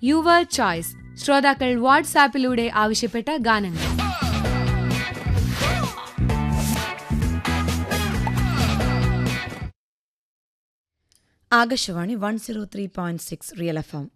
your choice ശ്രോതാക്കൾ വാട്സാപ്പിലൂടെ ആവശ്യപ്പെട്ട ഗാനങ്ങൾ Akashvani one zero three point six real F M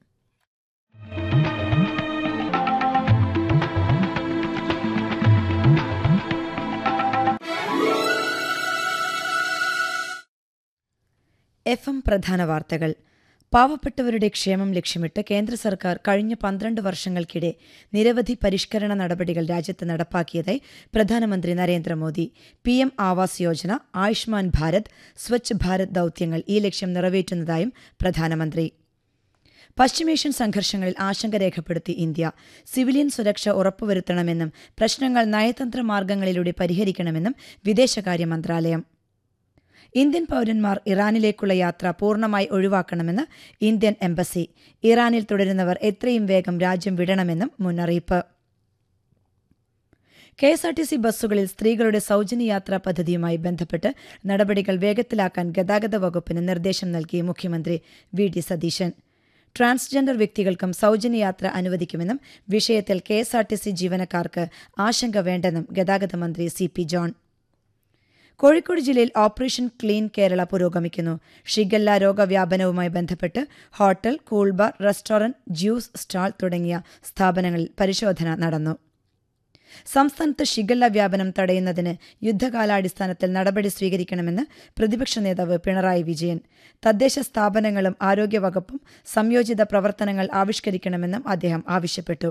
F M പ്രധാന വാർത്തകൾ പാവപ്പെട്ടവരുടെ ക്ഷേമം ലക്ഷ്യമിട്ട് കേന്ദ്ര സർക്കാർ കഴിഞ്ഞ പന്ത്രണ്ട് വർഷങ്ങൾക്കിടെ നിരവധി പരിഷ്കരണ നടപടികൾ രാജ്യത്ത് നടപ്പാക്കിയതായി പ്രധാനമന്ത്രി നരേന്ദ്രമോദി പി എം ആവാസ് യോജന ആയുഷ്മാൻ ഭാരത് സ്വച്ഛ് ഭാരത് ദൌത്യങ്ങൾ ഈ ലക്ഷ്യം നിറവേറ്റുന്നതായും പ്രധാനമന്ത്രി പശ്ചിമേഷ്യൻ സംഘർഷങ്ങളിൽ ആശങ്ക രേഖപ്പെടുത്തി ഇന്ത്യ സിവിലിയൻ സുരക്ഷ ഉറപ്പുവരുത്തണമെന്നും പ്രശ്നങ്ങൾ നയതന്ത്ര മാർഗങ്ങളിലൂടെ പരിഹരിക്കണമെന്നും വിദേശകാര്യ മന്ത്രാലയം ഇന്ത്യൻ പൗരന്മാർ ഇറാനിലേക്കുള്ള യാത്ര പൂർണ്ണമായി ഒഴിവാക്കണമെന്ന് ഇന്ത്യൻ എംബസി ഇറാനിൽ തുടരുന്നവർ എത്രയും വേഗം രാജ്യം വിടണമെന്നും മുന്നറിയിപ്പ് K S R T C ബസ്സുകളിൽ സ്ത്രീകളുടെ സൗജന്യ യാത്രാ പദ്ധതിയുമായി ബന്ധപ്പെട്ട് നടപടികൾ വേഗത്തിലാക്കാൻ ഗതാഗത വകുപ്പിന് നിർദ്ദേശം നൽകി മുഖ്യമന്ത്രി വി ഡി സതീശൻ ട്രാൻസ്ജെൻഡർ വ്യക്തികൾക്കും സൗജന്യ യാത്ര അനുവദിക്കുമെന്നും വിഷയത്തിൽ K S R T C ജീവനക്കാർക്ക് ആശങ്ക വേണ്ടെന്നും ഗതാഗത മന്ത്രി സി പി ജോൺ കോഴിക്കോട് ജില്ലയിൽ ഓപ്പറേഷൻ ക്ലീൻ കേരള പുരോഗമിക്കുന്നു ഷിഗല്ല രോഗവ്യാപനവുമായി ബന്ധപ്പെട്ട് hotel cool bar restaurant juice stall തുടങ്ങിയ സ്ഥാപനങ്ങളിൽ പരിശോധന നടന്നു സംസ്ഥാനത്ത് ഷിഗല്ല വ്യാപനം തടയുന്നതിന് യുദ്ധകാലാടിസ്ഥാനത്തിൽ നടപടി സ്വീകരിക്കണമെന്ന് പ്രതിപക്ഷ നേതാവ് പിണറായി വിജയൻ തദ്ദേശ സ്ഥാപനങ്ങളും ആരോഗ്യവകുപ്പും സംയോജിത പ്രവർത്തനങ്ങൾ ആവിഷ്കരിക്കണമെന്നും അദ്ദേഹം ആവശ്യപ്പെട്ടു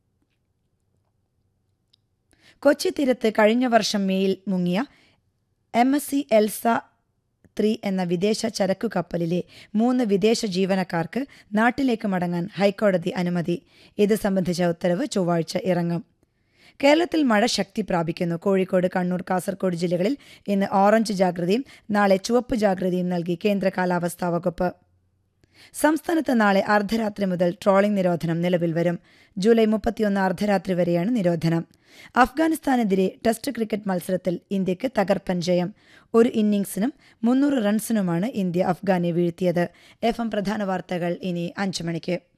കൊച്ചി തീരത്ത് കഴിഞ്ഞ വർഷം മേയിൽ മുങ്ങിയ M S C Elsa three എന്ന വിദേശ ചരക്കു കപ്പലിലെ മൂന്ന് വിദേശ ജീവനക്കാർക്ക് നാട്ടിലേക്ക് മടങ്ങാൻ ഹൈക്കോടതി അനുമതി ഇത് സംബന്ധിച്ച ഉത്തരവ് ചൊവ്വാഴ്ച ഇറങ്ങും കേരളത്തിൽ മഴ ശക്തി പ്രാപിക്കുന്നു കോഴിക്കോട് കണ്ണൂർ കാസർഗോഡ് ജില്ലകളിൽ ഇന്ന് ഓറഞ്ച് ജാഗ്രതയും നാളെ ചുവപ്പ് ജാഗ്രതയും നൽകി കേന്ദ്ര കാലാവസ്ഥാ വകുപ്പ് സംസ്ഥാനത്ത് നാളെ അർദ്ധരാത്രി മുതൽ ട്രോളിംഗ് നിരോധനം നിലവിൽ വരും ജൂലൈ മുപ്പത്തിയൊന്ന് അർദ്ധരാത്രി വരെയാണ് നിരോധനം അഫ്ഗാനിസ്ഥാനെതിരെ ടെസ്റ്റ് ക്രിക്കറ്റ് മത്സരത്തിൽ ഇന്ത്യക്ക് തകർപ്പൻ ജയം ഒരു ഇന്നിംഗ്സിനും മുന്നൂറ് റൺസിനുമാണ് ഇന്ത്യ അഫ്ഗാനെ വീഴ്ത്തിയത് എഫ് എം പ്രധാന വാർത്തകൾ ഇനി അഞ്ചു മണിക്ക്